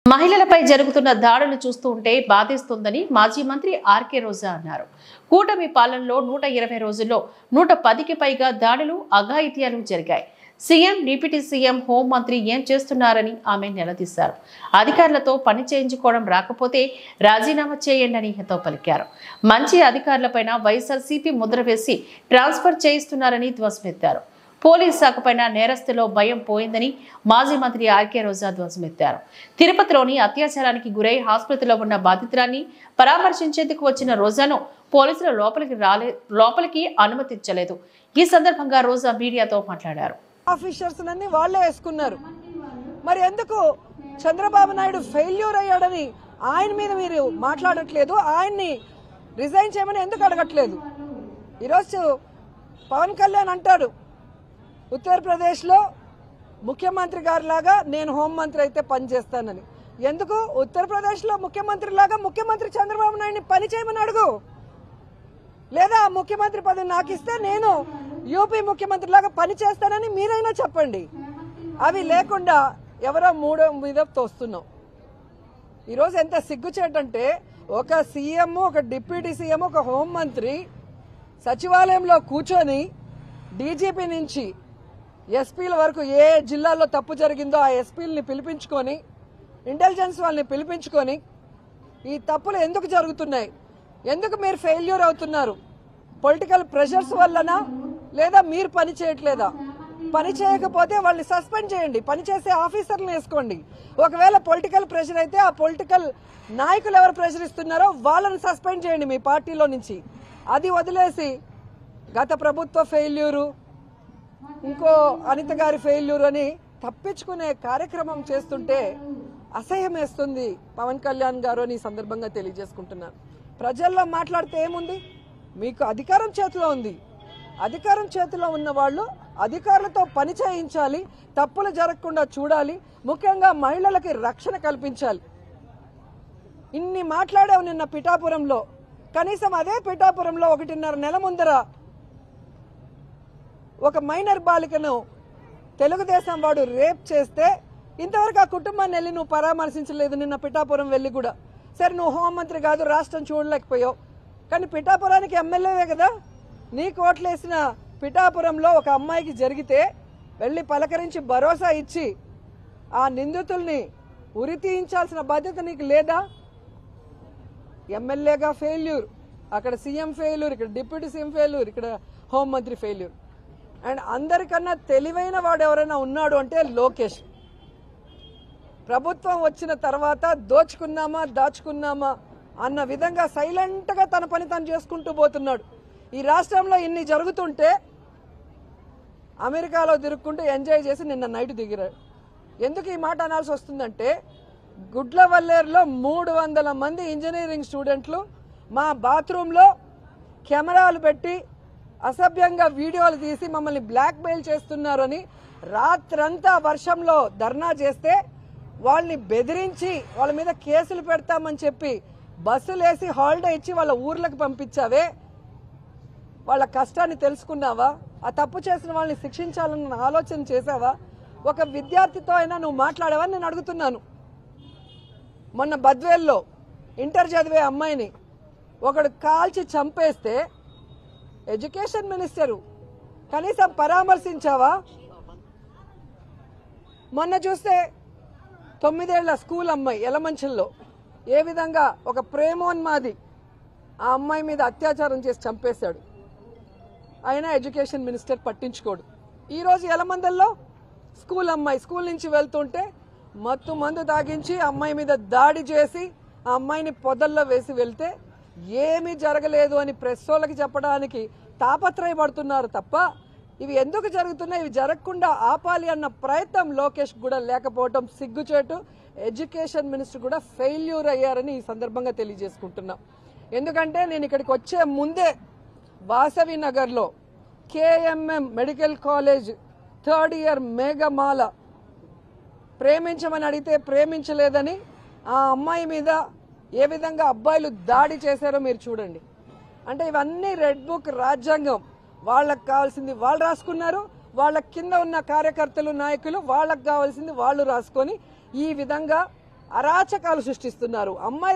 మహిళలపై జరుగుతున్న దాడులు చూస్తూ ఉంటే బాధిస్తుందని మాజీ మంత్రి ఆర్కే రోజా అన్నారు కూటమి పాలనలో నూట ఇరవై రోజుల్లో నూట పదికి పైగా దాడులు అఘాయిత్యాలు జరిగాయి సీఎం డిప్యూటీ సీఎం హోంమంత్రి ఏం చేస్తున్నారని ఆమె నిలదీశారు అధికారులతో పని చేయించుకోవడం రాకపోతే రాజీనామా చేయండి అని హితో పలికారు మంచి అధికారులపైన వైఎస్ఆర్సీపీ ముద్ర వేసి ట్రాన్స్ఫర్ చేయిస్తున్నారని ధ్వసమెత్తారు పోలీస్ శాఖపైన నేరస్తులో భయం పోయిందని మాజీ మంత్రి ఆర్కే రోజా ధ్వజమెత్తారు తిరుపతిలోని అత్యాచారానికి గురై ఆసుపత్రిలో ఉన్న బాధితురాన్ని పరామర్శించేందుకు వచ్చిన రోజాను పోలీసులు లోపలికి రాలే లోపలికి అనుమతించలేదు ఈ సందర్భంగా రోజా మీడియాతో మాట్లాడారు ఆఫీసర్స్ అన్ని వాళ్ళే వేసుకున్నారు మరి ఎందుకు చంద్రబాబు నాయుడు ఫెయిల్యూర్ అయ్యాడని ఆయన మీద మీరు మాట్లాడట్లేదు ఆయన్ని రిజైన్ చేయమని ఎందుకు అడగట్లేదు ఈరోజు పవన్ కళ్యాణ్ అంటాడు ఉత్తరప్రదేశ్లో ముఖ్యమంత్రి గారిలాగా నేను హోంమంత్రి అయితే పనిచేస్తానని ఎందుకు ఉత్తరప్రదేశ్లో ముఖ్యమంత్రి లాగా ముఖ్యమంత్రి చంద్రబాబు నాయుడిని పని చేయమని అడుగు లేదా ఆ ముఖ్యమంత్రి పదవి నాకు ఇస్తే నేను యూపీ ముఖ్యమంత్రి లాగా పని చేస్తానని మీరైనా చెప్పండి అవి లేకుండా ఎవరో మూడో మీద తోస్తున్నాం ఈరోజు ఎంత సిగ్గుచేటంటే ఒక సీఎం ఒక డిప్యూటీ సీఎం ఒక హోంమంత్రి సచివాలయంలో కూర్చొని డీజీపీ నుంచి ఎస్పీల వరకు ఏ జిల్లాలో తప్పు జరిగిందో ఆ ఎస్పీలని పిలిపించుకొని ఇంటెలిజెన్స్ వాళ్ళని పిలిపించుకొని ఈ తప్పులు ఎందుకు జరుగుతున్నాయి ఎందుకు మీరు ఫెయిల్యూర్ అవుతున్నారు పొలిటికల్ ప్రెషర్స్ వల్లనా లేదా మీరు పని చేయట్లేదా పని చేయకపోతే వాళ్ళని సస్పెండ్ చేయండి పని చేసే ఆఫీసర్లను వేసుకోండి ఒకవేళ పొలిటికల్ ప్రెషర్ అయితే ఆ పొలిటికల్ నాయకులు ఎవరు ప్రెషర్ ఇస్తున్నారో వాళ్ళని సస్పెండ్ చేయండి మీ పార్టీలో నుంచి అది వదిలేసి గత ప్రభుత్వ ఫెయిల్యూరు ఇంకో అనిత గారి ఫెయిల్యూర్ అని తప్పించుకునే కార్యక్రమం చేస్తుంటే అసహ్యం వేస్తుంది పవన్ కళ్యాణ్ గారు అని ఈ సందర్భంగా తెలియజేసుకుంటున్నాను ప్రజల్లో మాట్లాడితే ఏముంది మీకు అధికారం చేతిలో ఉంది అధికారం చేతిలో ఉన్న వాళ్ళు అధికారులతో పని చేయించాలి తప్పులు జరగకుండా చూడాలి ముఖ్యంగా మహిళలకి రక్షణ కల్పించాలి ఇన్ని మాట్లాడావు నిన్న పిఠాపురంలో కనీసం అదే పిఠాపురంలో ఒకటిన్నర నెల ముందర ఒక మైనర్ బాలికను తెలుగుదేశం వాడు రేప్ చేస్తే ఇంతవరకు ఆ కుటుంబాన్ని వెళ్ళి నువ్వు పరామర్శించలేదు నిన్న పిఠాపురం వెళ్ళి కూడా సరే నువ్వు హోంమంత్రి కాదు రాష్ట్రం చూడలేకపోయావు కానీ పిఠాపురానికి ఎమ్మెల్యేవే కదా నీకు ఓట్లేసిన పిఠాపురంలో ఒక అమ్మాయికి జరిగితే వెళ్ళి పలకరించి భరోసా ఇచ్చి ఆ నిందితుల్ని ఉరి తీయించాల్సిన బాధ్యత నీకు లేదా ఎమ్మెల్యేగా ఫెయిల్యూర్ అక్కడ సీఎం ఫెయిల్యూర్ ఇక్కడ డిప్యూటీ సీఎం ఫెయిల్యూర్ ఇక్కడ హోంమంత్రి ఫెయిల్యూర్ అండ్ అందరికన్నా తెలివైన వాడు ఎవరైనా ఉన్నాడు అంటే లోకేష్ ప్రభుత్వం వచ్చిన తర్వాత దోచుకున్నామా దాచుకున్నామా అన్న విధంగా సైలెంట్గా తన పని తను చేసుకుంటూ పోతున్నాడు ఈ రాష్ట్రంలో ఇన్ని జరుగుతుంటే అమెరికాలో తిరుక్కుంటూ ఎంజాయ్ చేసి నిన్న నైట్ దిగిరాడు ఎందుకు ఈ మాట అనాల్సి వస్తుందంటే గుడ్లవల్లేరులో మూడు వందల మంది ఇంజనీరింగ్ స్టూడెంట్లు మా బాత్రూంలో కెమెరాలు పెట్టి అసభ్యంగా వీడియోలు తీసి మమ్మల్ని బ్లాక్మెయిల్ చేస్తున్నారని రాత్రంతా వర్షంలో ధర్నా చేస్తే వాళ్ళని బెదిరించి వాళ్ళ మీద కేసులు పెడతామని చెప్పి బస్సులు వేసి హాలిడే ఇచ్చి వాళ్ళ ఊర్లకు పంపించావే వాళ్ళ కష్టాన్ని తెలుసుకున్నావా ఆ తప్పు చేసిన వాళ్ళని శిక్షించాలన్న ఆలోచన చేసావా ఒక విద్యార్థితో అయినా నువ్వు మాట్లాడావా నేను అడుగుతున్నాను మొన్న బద్వేల్లో ఇంటర్ చదివే అమ్మాయిని ఒకడు కాల్చి చంపేస్తే ఎడ్యుకేషన్ మినిస్టరు కనీసం పరామర్శించావా మొన్న చూస్తే తొమ్మిదేళ్ల స్కూల్ అమ్మాయి ఎలమంచల్లో ఏ విధంగా ఒక ప్రేమోన్మాది ఆ అమ్మాయి మీద అత్యాచారం చేసి చంపేశాడు అయినా ఎడ్యుకేషన్ మినిస్టర్ పట్టించుకోడు ఈరోజు ఎలమందల్లో స్కూల్ అమ్మాయి స్కూల్ నుంచి వెళ్తుంటే మత్తు మందు తాగించి అమ్మాయి మీద దాడి చేసి ఆ అమ్మాయిని పొదల్లో వేసి వెళ్తే ఏమీ జరగలేదు అని ప్రెస్ వాళ్ళకి చెప్పడానికి తాపత్రయపడుతున్నారు తప్ప ఇవి ఎందుకు జరుగుతున్నాయి ఇవి జరగకుండా ఆపాలి అన్న ప్రయత్నం లోకేష్ కూడా లేకపోవటం సిగ్గుచేటు ఎడ్యుకేషన్ మినిస్టర్ కూడా ఫెయిల్యూర్ అయ్యారని ఈ సందర్భంగా తెలియజేసుకుంటున్నా ఎందుకంటే నేను ఇక్కడికి వచ్చే ముందే వాసవి నగర్లో KMM medical college third year Meghamala ప్రేమించమని అడిగితే ప్రేమించలేదని ఆ అమ్మాయి మీద ఏ విధంగా అబ్బాయిలు దాడి చేశారో మీరు చూడండి అంటే ఇవన్నీ రెడ్ బుక్ రాజ్యాంగం వాళ్ళకి కావాల్సింది వాళ్ళు రాసుకున్నారు వాళ్ళ కింద ఉన్న కార్యకర్తలు నాయకులు వాళ్ళకి కావాల్సింది వాళ్ళు రాసుకొని ఈ విధంగా అరాచకాలు సృష్టిస్తున్నారు అమ్మాయి